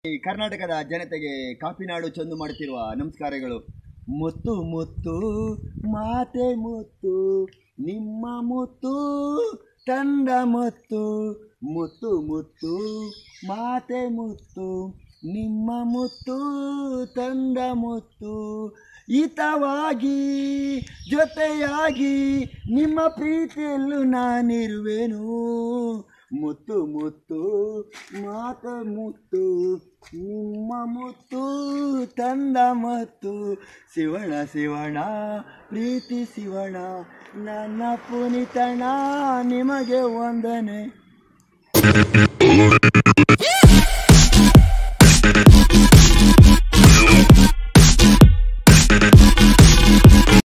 ಈ ಕರ್ನಾಟಕದ ಜನತೆಗೆ ಕಾಪಿನಾಡು ಚಂದು ಮಾಡುತ್ತಿರುವ ನಮಸ್ಕಾರಗಳು ಮುತ್ತು ಮುತ್ತು ಮಾತೆ ಮುತ್ತು ನಿಮ್ಮ ಮುತ್ತು ತಂದ ಮುತ್ತು ಮುತ್ತು ಮುತ್ತು ಮಾತೆ ಮುತ್ತು ನಿಮ್ಮ ಮುತ್ತು ತಂದ ಮುತ್ತು ಹಿತವಾಗಿ ಜೊತೆಯಾಗಿ ನಿಮ್ಮ ಪ್ರೀತಿಯಲ್ಲೂ ನಾನಿರುವೆನು ಮುತ್ತು ಮುತ್ತು ಮಾತ ಮುತ್ತು ನಿಮ್ಮ ಮುತ್ತು ತಂದ ಮತ್ತು ಶಿವಣ ಶಿವಣ ಪ್ರೀತಿ ಶಿವಣ ನನ್ನ ಪುನಿತಣ ನಿಮಗೆ ವಂದನೆ